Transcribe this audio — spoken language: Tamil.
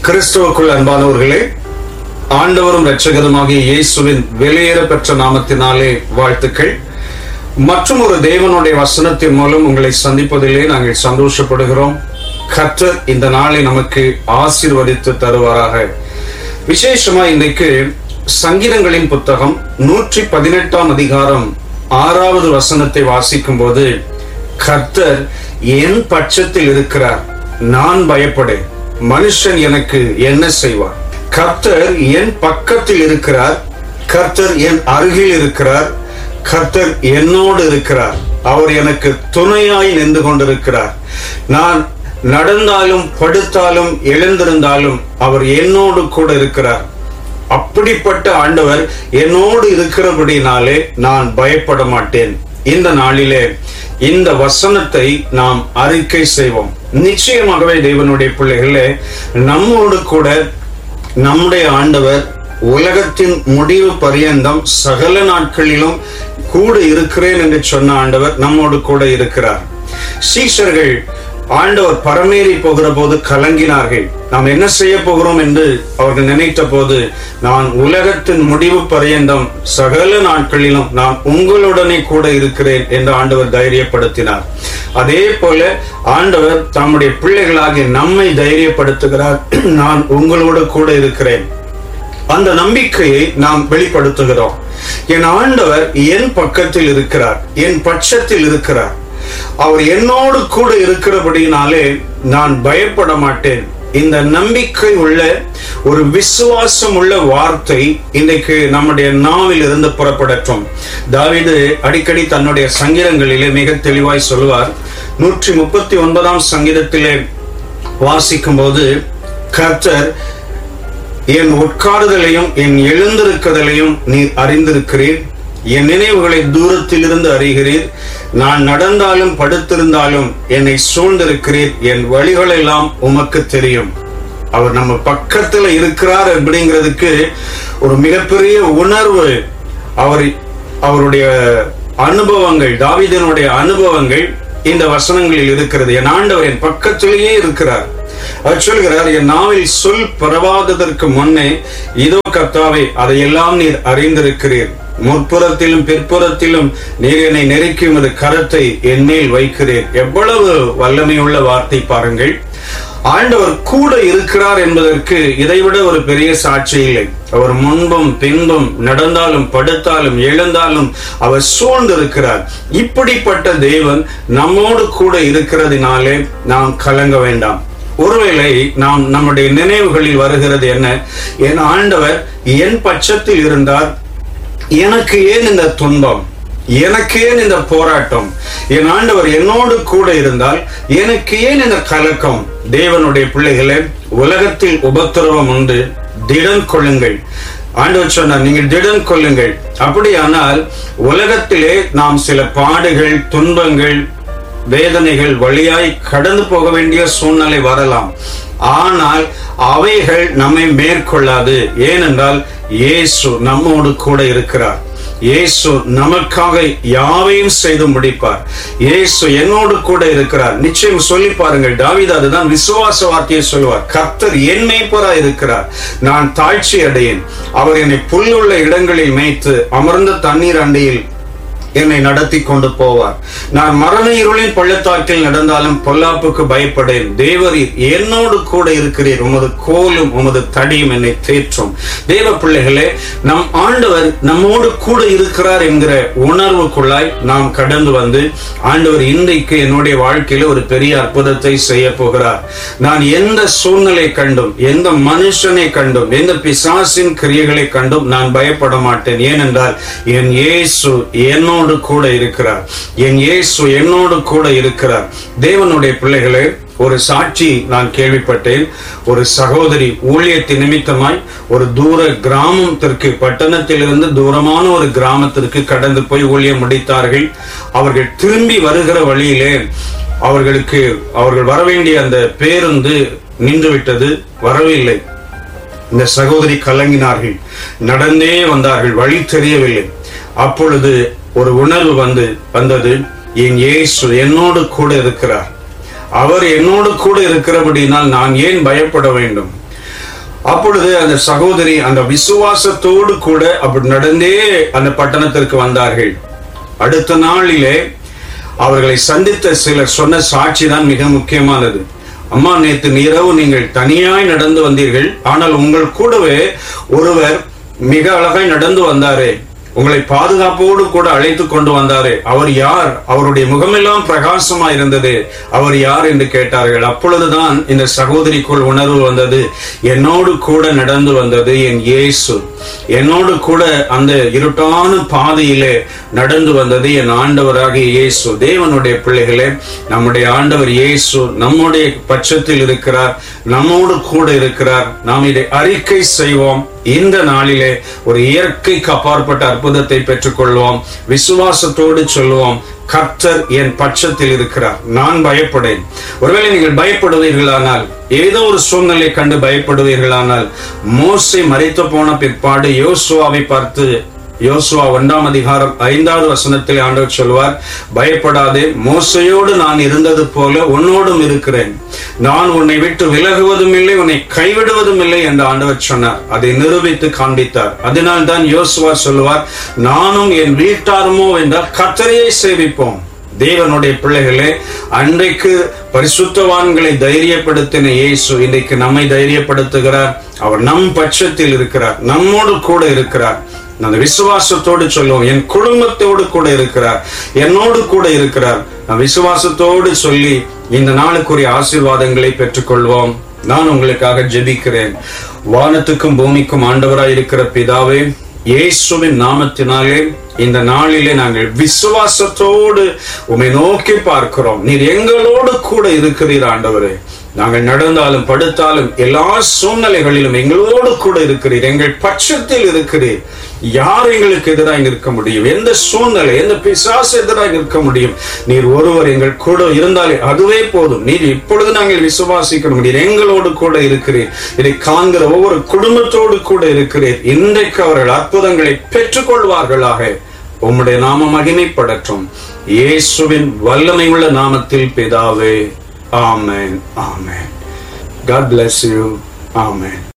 கிறிஸ்துவுக்குள் அன்பானவர்களே ஆண்டவரும் இரட்சகருமாகிய இயேசுவின் வெளியேற பெற்ற நாமத்தினாலே வாழ்த்துக்கள் மற்றும் ஒரு தேவனுடைய வசனத்தின் மூலம் உங்களை சந்திப்பதிலே நாங்கள் சந்தோஷப்படுகிறோம் கர்த்தர் இந்த நாளை நமக்கு ஆசீர்வதித்து தருவாராக விசேஷமா இன்றைக்கு சங்கீதங்களின் புத்தகம் நூற்றி பதினெட்டாம் அதிகாரம் ஆறாவது வசனத்தை வாசிக்கும் போது கர்த்தர் என் பட்சத்தில் இருக்கிறார் நான் பயப்படேன் மனுஷன் எனக்கு என்ன செய்வார் கர்த்தர் என் பக்கத்தில் இருக்கிறார் கர்த்தர் என் அருகில் இருக்கிறார் கர்த்தர் என்னோடு இருக்கிறார் அவர் எனக்கு துணையாய் நின்று கொண்டிருக்கிறார் நான் நடந்தாலும் படுத்தாலும் எழுந்திருந்தாலும் அவர் என்னோடு கூட இருக்கிறார் அப்படிப்பட்ட ஆண்டவர் என்னோடு இருக்கிறபடினாலே நான் பயப்பட மாட்டேன் இந்த நாளிலே இந்த வசனத்தை நாம் அறிக்கை செய்வோம் நிச்சயமாகவே தேவனுடைய பிள்ளைகளே நம்மோடு கூட நம்முடைய ஆண்டவர் உலகத்தின் முடிவு பரியந்தம் சகல நாட்களிலும் கூட இருக்கிறேன் என்று சொன்ன ஆண்டவர் நம்மோடு கூட இருக்கிறார் சீஷர்கள் ஆண்டவர் பரமேறி போகிற போது கலங்கினார்கள் நாம் என்ன செய்ய போகிறோம் என்று அவர்கள் நினைத்த போது நான் உலகத்தின் முடிவு பரியந்தம் சகல நாட்களிலும் நான் உங்களுடனே கூட இருக்கிறேன் என்று ஆண்டவர் தைரியப்படுத்தினார் அதே போல ஆண்டவர் தம்முடைய பிள்ளைகளாகிய நம்மை தைரியப்படுத்துகிறார் நான் உங்களோடு கூட இருக்கிறேன் அந்த நம்பிக்கையை நாம் வெளிப்படுத்துகிறோம் என் ஆண்டவர் என் பக்கத்தில் இருக்கிறார் என் பட்சத்தில் இருக்கிறார் அவர் என்னோடு கூட இருக்கிறபடினாலே நான் பயப்பட மாட்டேன் இந்த நம்பிக்கை உள்ள ஒரு விசுவாசம் உள்ள வார்த்தை இன்றைக்கு நம்முடைய நாவில் இருந்து புறப்படட்டும் தாவிது அடிக்கடி தன்னுடைய சங்கீதங்களிலே மிக தெளிவாய் சொல்லுவார் நூற்றி முப்பத்தி ஒன்பதாம் சங்கீதத்திலே வாசிக்கும் போது கர்த்தர் என் உட்காருதலையும் என் எழுந்திருக்குதலையும் நீர் அறிந்திருக்கிறீர் என் நினைவுகளை தூரத்திலிருந்து அறிகிறீர் நான் நடந்தாலும் படுத்திருந்தாலும் என்னை சூழ்ந்திருக்கிறீர் என் வழிகளெல்லாம் உமக்கு தெரியும் அவர் நம்ம பக்கத்துல இருக்கிறார் அப்படிங்கிறதுக்கு ஒரு மிகப்பெரிய உணர்வு அவர் அவருடைய அனுபவங்கள் தாவிதனுடைய அனுபவங்கள் இந்த வசனங்களில் இருக்கிறது என் ஆண்டவர் என் பக்கத்திலேயே இருக்கிறார் அவர் சொல்கிறார் என் நாவில் சொல் பரவாததற்கு முன்னே இதோ கர்த்தாவே அதையெல்லாம் நீர் அறிந்திருக்கிறீர் முற்புறத்திலும் பிற்புறத்திலும் நீர் என்னை நெருக்கி உமது கரத்தை என்மேல் வைக்கிறேன் எவ்வளவு வல்லமையுள்ள வார்த்தை பாருங்கள் ஆண்டவர் கூட இருக்கிறார் என்பதற்கு இதைவிட ஒரு பெரிய சாட்சி இல்லை அவர் முன்பும் பின்பும் நடந்தாலும் படுத்தாலும் எழுந்தாலும் அவர் சூழ்ந்திருக்கிறார் இப்படிப்பட்ட தேவன் நம்மோடு கூட இருக்கிறதுனாலே நாம் கலங்க வேண்டாம் ஒருவேளை நாம் நம்முடைய நினைவுகளில் வருகிறது என்ன என் ஆண்டவர் என் பட்சத்தில் இருந்தார் எனக்கு ஏன் இந்த துன்பம் எனக்கு ஏன் இந்த போராட்டம் என் ஆண்டவர் என்னோடு கூட இருந்தால் எனக்கு ஏன் இந்த கலக்கம் தேவனுடைய பிள்ளைகளே உலகத்தில் உபத்திரவம் உண்டு திடன் கொள்ளுங்கள் ஆண்டவர் சொன்னார் நீங்கள் திடன் கொள்ளுங்கள் அப்படியானால் உலகத்திலே நாம் சில பாடுகள் துன்பங்கள் வேதனைகள் வழியாய் கடந்து போக வேண்டிய சூழ்நிலை வரலாம் ஆனால் அவைகள் நம்மை மேற்கொள்ளாது ஏனென்றால் இயேசு நம்மோடு கூட இருக்கிறார் இயேசு நமக்காக யாவையும் செய்து முடிப்பார் இயேசு என்னோடு கூட இருக்கிறார் நிச்சயம் சொல்லி பாருங்கள் தாவித அதுதான் விசுவாச வார்த்தையை சொல்லுவார் கர்த்தர் என் மேய்ப்பரா இருக்கிறார் நான் தாழ்ச்சி அடையேன் அவர் என்னை புல்லுள்ள இடங்களில் மேய்த்து அமர்ந்த தண்ணீர் அண்டையில் என்னை நடத்தி கொண்டு போவார் நான் மரண இருளின் பள்ளத்தாக்கில் நடந்தாலும் பொல்லாப்புக்கு பயப்படேன் தேவரீர் என்னோடு கூட இருக்கிறீர் உமது கோலும் உமது தடியும் என்னை தேற்றும் தேவ பிள்ளைகளே நம் ஆண்டவர் நம்மோடு கூட இருக்கிறார் என்கிற உணர்வுக்குள்ளாய் நாம் கடந்து வந்து ஆண்டவர் இன்றைக்கு என்னுடைய வாழ்க்கையில ஒரு பெரிய அற்புதத்தை செய்ய போகிறார் நான் எந்த சூழ்நிலை கண்டும் எந்த மனுஷனை கண்டும் எந்த பிசாசின் கிரியைகளை கண்டும் நான் பயப்பட மாட்டேன் ஏனென்றால் என் இயேசு என்னோடு என்னோடு கூட இருக்கிறார் என் இயேசு என்னோடு கூட இருக்கிறார் தேவனுடைய பிள்ளைகளே ஒரு சாட்சி நான் கேள்விப்பட்டேன் ஒரு சகோதரி ஊழியத்தின் நிமித்தமாய் ஒரு தூர கிராமத்திற்கு பட்டணத்திலிருந்து தூரமான ஒரு கிராமத்திற்கு கடந்து போய் ஊழியம் முடித்தார்கள் அவர்கள் திரும்பி வருகிற வழியிலே அவர்களுக்கு அவர்கள் வர வேண்டிய அந்த பேருந்து நின்றுவிட்டது வரவில்லை இந்த சகோதரி கலங்கினார்கள் நடந்தே வந்தார்கள் வழி தெரியவில்லை அப்பொழுது ஒரு உணர்வு வந்து வந்தது என் இயேசு என்னோடு கூட இருக்கிறார் அவர் என்னோடு கூட இருக்கிறபடினால் நான் ஏன் பயப்பட வேண்டும் அப்பொழுது அந்த சகோதரி அந்த விசுவாசத்தோடு கூட அப்படி நடந்தே அந்த பட்டணத்திற்கு வந்தார்கள் அடுத்த நாளிலே அவர்களை சந்தித்த சிலர் சொன்ன சாட்சி தான் மிக முக்கியமானது அம்மா நேற்று இரவு நீங்கள் தனியாய் நடந்து வந்தீர்கள் ஆனால் உங்கள் கூடவே ஒருவர் மிக அழகாய் நடந்து வந்தாரே உங்களை பாதுகாப்போடு கூட அழைத்து கொண்டு வந்தாரே அவர் யார் அவருடைய முகமெல்லாம் பிரகாசமா இருந்தது அவர் யார் என்று கேட்டார்கள் அப்பொழுதுதான் இந்த சகோதரிக்குள் உணர்வு வந்தது என்னோடு கூட நடந்து வந்தது என் இயேசு என்னோடு கூட அந்த இருட்டான பாதையிலே நடந்து வந்தது என் ஆண்டவராகிய இயேசு தேவனுடைய பிள்ளைகளே நம்முடைய ஆண்டவர் இயேசு நம்முடைய பட்சத்தில் இருக்கிறார் நம்மோடு கூட இருக்கிறார் நாம் இதை அறிக்கை செய்வோம் இந்த நாளிலே ஒரு இயற்கைக்கு அப்பாற்பட்ட அற்புதத்தை பெற்றுக்கொள்வோம் விசுவாசத்தோடு சொல்லுவோம் கர்த்தர் என் பட்சத்தில் இருக்கிறார் நான் பயப்படேன் ஒருவேளை நீங்கள் பயப்படுவீர்களானால் ஏதோ ஒரு சூழ்நிலை கண்டு பயப்படுவீர்களானால் மோசை மறைத்து போன பிற்பாடு யோசுவாவை பார்த்து யோசுவா ஒன்றாம் அதிகாரம் ஐந்தாவது வசனத்தில் ஆண்டவர் சொல்வார் பயப்படாதே மோசையோடு நான் இருந்தது போல உன்னோடும் இருக்கிறேன் நான் உன்னை விட்டு விலகுவதும் இல்லை உன்னை கைவிடுவதும் இல்லை என்று ஆண்டவர் சொன்னார் அதை நிரூபித்து காண்பித்தார் அதனால் தான் யோசுவா சொல்வார் நானும் என் வீட்டாருமோ என்றால் கத்தரையை சேவிப்போம் தேவனுடைய பிள்ளைகளே அன்றைக்கு பரிசுத்தவான்களை தைரியப்படுத்தின இயேசு இன்றைக்கு நம்மை தைரியப்படுத்துகிறார் அவர் நம் பட்சத்தில் இருக்கிறார் நம்மோடு கூட இருக்கிறார் அந்த விசுவாசத்தோடு சொல்லுவோம் என் குடும்பத்தோடு கூட இருக்கிறார் என்னோடு கூட இருக்கிறார் நான் விசுவாசத்தோடு சொல்லி இந்த நாளுக்குரிய ஆசீர்வாதங்களை பெற்றுக்கொள்வோம் நான் உங்களுக்காக ஜெபிக்கிறேன் வானத்துக்கும் பூமிக்கும் ஆண்டவராய் இருக்கிற பிதாவே இயேசுவின் நாமத்தினாலே இந்த நாளிலே நாங்கள் விசுவாசத்தோடு உம்மை நோக்கி பார்க்கிறோம் நீர் எங்களோடு கூட இருக்கிறீர் ஆண்டவரே நாங்கள் நடந்தாலும் படுத்தாலும் எல்லா சூழ்நிலைகளிலும் எங்களோடு கூட இருக்கிறீர் எங்கள் பட்சத்தில் இருக்கிறீர் யார் எங்களுக்கு எதிராக நிற்க முடியும் எந்த சூழ்நிலை எந்த பிசாசு எதிராக நிற்க முடியும் நீர் ஒருவர் எங்கள் கூட இருந்தாலே அதுவே போதும் நீர் இப்பொழுது நாங்கள் விசுவாசிக்கிறோம் நீர் எங்களோடு கூட இருக்கிறீர் இதை காண்கிற ஒவ்வொரு குடும்பத்தோடு கூட இருக்கிறீர் இன்றைக்கு அவர்கள் அற்புதங்களை பெற்றுக்கொள்வார்களாக உம்முடைய நாம மகிமைப்படட்டும் இயேசுவின் வல்லமை உள்ள நாமத்தில் பிதாவே ஆமென் ஆமென் God bless you. Amen.